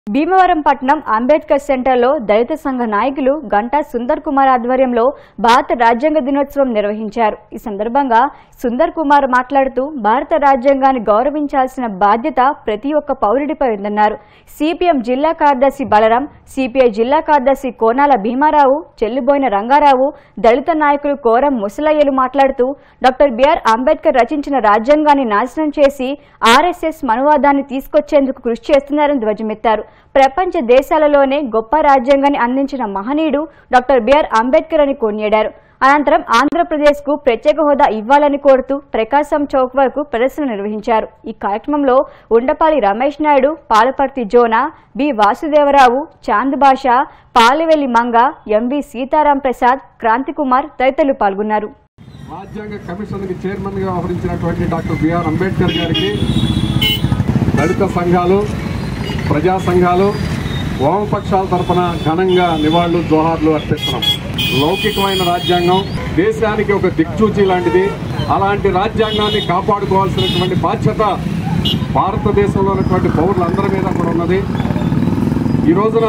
భీమవరం పట్నం అంబేద్కర్ సెంటర్లో దళిత సంఘ నాయకులు గంటా సుందర్ కుమార్ ఆధ్వర్యంలో భారత రాజ్యాంగ దినోత్సవం నిర్వహించారు ఈ సందర్భంగా సుందర్ కుమార్ మాట్లాడుతూ భారత రాజ్యాంగాన్ని గౌరవించాల్సిన బాధ్యత ప్రతి ఒక్క పౌరుడిపై ఉందన్నారు సిపిఎం జిల్లా కార్యదర్శి బలరాం సిపిఐ జిల్లా కార్యదర్శి కోనాల భీమారావు చెల్లిబోయిన రంగారావు దళిత నాయకులు కోరం ముసలయ్యలు మాట్లాడుతూ డాక్టర్ బిఆర్ అంబేద్కర్ రచించిన రాజ్యాంగాన్ని నాశనం చేసి ఆర్ఎస్ఎస్ మనువాదాన్ని తీసుకొచ్చేందుకు కృషి చేస్తున్నారని ధ్వజమెత్తారు ప్రపంచ దేశాలలోనే గొప్ప రాజ్యాంగాన్ని అందించిన మహనీయుడు డాక్టర్ బిఆర్ అంబేద్కర్ అని కొనియాడారు అనంతరం ఆంధ్రప్రదేశ్కు ప్రత్యేక హోదా ఇవ్వాలని కోరుతూ ప్రకాశం చౌక్ వరకు ప్రదర్శన నిర్వహించారు ఈ కార్యక్రమంలో ఉండపాలి రమేష్ నాయుడు పాలపర్తి జోనా బి వాసుదేవరావు చాంద్ బాషా పాలివెల్లి మంగ ఎంవి సీతారాం ప్రసాద్ క్రాంతికుమార్ తదితరులు పాల్గొన్నారు రాజ్యాంగ కమిషన్కి చైర్మన్గా వ్యవహరించినటువంటి డాక్టర్ బిఆర్ అంబేద్కర్ గారికి దళిత సంఘాలు ప్రజా సంఘాలు వామపక్షాల తరపున ఘనంగా నివాళులు జోహార్లు అర్పిస్తున్నాం లౌకికమైన రాజ్యాంగం దేశానికి ఒక దిక్చూచి లాంటిది అలాంటి రాజ్యాంగాన్ని కాపాడుకోవాల్సినటువంటి బాధ్యత భారతదేశంలో ఉన్నటువంటి పౌరులందరి మీద కూడా ఉన్నది ఈ రోజున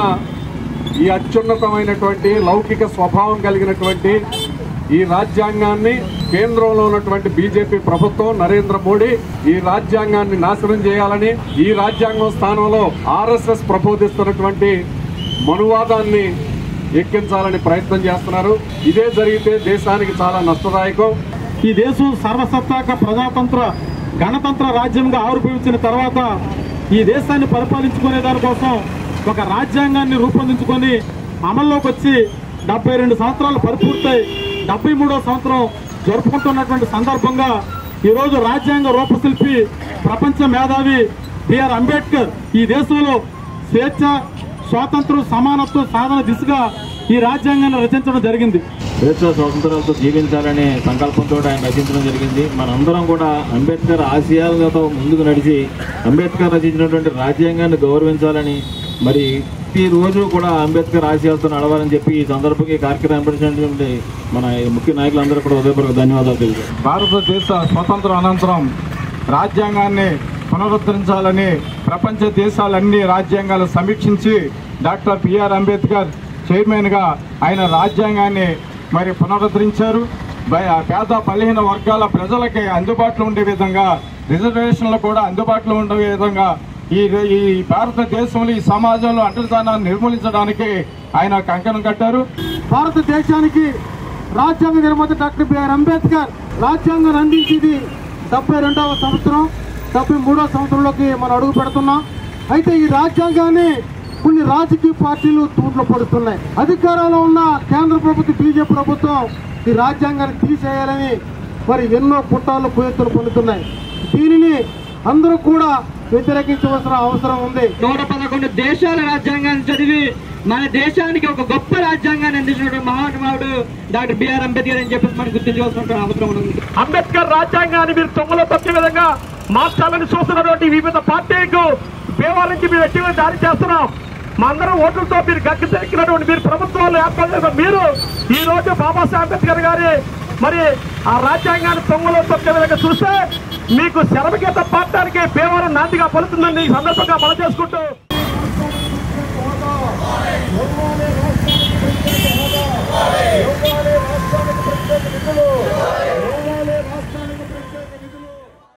ఈ అత్యున్నతమైనటువంటి లౌకిక స్వభావం కలిగినటువంటి ఈ రాజ్యాంగాన్ని కేంద్రంలో ఉన్నటువంటి బీజేపీ ప్రభుత్వం నరేంద్ర మోడీ ఈ రాజ్యాంగాన్ని నాశనం చేయాలని ఈ రాజ్యాంగం స్థానంలో ఆర్ఎస్ఎస్ ప్రబోధిస్తున్నటువంటి మనువాదాన్ని ఎక్కించాలని ప్రయత్నం చేస్తున్నారు ఇదే జరిగితే దేశానికి చాలా నష్టదాయకం ఈ దేశం సర్వసత్తాక ప్రజాతంత్ర గణతంత్ర రాజ్యంగా ఆవిర్భవించిన తర్వాత ఈ దేశాన్ని పరిపాలించుకునే దానికోసం ఒక రాజ్యాంగాన్ని రూపొందించుకొని అమల్లోకి వచ్చి డెబ్బై రెండు సంవత్సరాలు పరిపూర్తయి డెబ్బై మూడో సంవత్సరం జరుపుకుంటున్నటువంటి సందర్భంగా ఈరోజు రాజ్యాంగ రూపశిల్పి ప్రపంచ మేధావి బిఆర్ అంబేద్కర్ ఈ దేశంలో స్వేచ్ఛ స్వాతంత్రం సమానత్వం సాధన దిశగా ఈ రాజ్యాంగాన్ని రచించడం జరిగింది స్వేచ్ఛ స్వాతంత్రాలతో జీవించాలనే సంకల్పంతో ఆయన రచించడం జరిగింది మనందరం కూడా అంబేద్కర్ ఆశయాలతో ముందుకు నడిచి అంబేద్కర్ రచించినటువంటి రాజ్యాంగాన్ని గౌరవించాలని మరి ఈ రోజు కూడా అంబేద్కర్ ఆశయాలతో నడవాలని చెప్పి ఈ సందర్భంగా ఈ కార్యక్రమం ఏర్పరిచినటువంటి మన ముఖ్య నాయకులందరూ కూడా హృదయపూర్వక ధన్యవాదాలు తెలియజేస్తాం భారతదేశ స్వతంత్ర అనంతరం రాజ్యాంగాన్ని పునరుద్ధరించాలని ప్రపంచ దేశాలన్నీ రాజ్యాంగాలు సమీక్షించి డాక్టర్ బిఆర్ అంబేద్కర్ చైర్మన్గా ఆయన రాజ్యాంగాన్ని మరి పునరుద్ధరించారు బ- పేద బలహీన వర్గాల ప్రజలకి అందుబాటులో ఉండే విధంగా రిజర్వేషన్లు కూడా అందుబాటులో ఉండే విధంగా ఈ ఈ భారతదేశంలో ఈ సమాజంలో అంటరితనాన్ని నిర్మూలించడానికి ఆయన కంకణం కట్టారు భారతదేశానికి రాజ్యాంగ నిర్మాత డాక్టర్ బిఆర్ అంబేద్కర్ రాజ్యాంగం అందించింది డెబ్బై రెండవ సంవత్సరం డెబ్బై మూడవ సంవత్సరంలోకి మనం అడుగు పెడుతున్నాం అయితే ఈ రాజ్యాంగాన్ని కొన్ని రాజకీయ పార్టీలు తూట్లు పడుతున్నాయి అధికారంలో ఉన్న కేంద్ర ప్రభుత్వం బీజేపీ ప్రభుత్వం ఈ రాజ్యాంగాన్ని తీసేయాలని మరి ఎన్నో కుట్రాలు కుయత్తులు పొందుతున్నాయి దీనిని అందరూ కూడా వ్యతిరేకించవలసిన అవసరం ఉంది నూట పదకొండు దేశాల రాజ్యాంగాన్ని చదివి మన దేశానికి ఒక గొప్ప రాజ్యాంగాన్ని అందించినటువంటి మహానుభావుడు డాక్టర్ బిఆర్ అంబేద్కర్ అని చెప్పేసి మనం గుర్తించవలసిన అవసరం ఉంది అంబేద్కర్ రాజ్యాంగాన్ని మీరు తొంగలో తొక్కే విధంగా మార్చాలని చూస్తున్నటువంటి వివిధ పార్టీలకు భీమవరం నుంచి మేము ఎట్టి దారి చేస్తున్నాం మా అందరం ఓట్లతో మీరు గట్టి తెక్కినటువంటి మీరు ప్రభుత్వాలు ఏర్పాటు చేసిన మీరు ఈ రోజు బాబాసాహెబ్ అంబేద్కర్ గారి మరి ఆ రాజ్యాంగాన్ని తొంగలో తొక్కే విధంగా చూస్తే మీకు శరమగీత పాడటానికి భీమవరం నాందిగా పలుతుందని ఈ సందర్భంగా మనం చేసుకుంటూ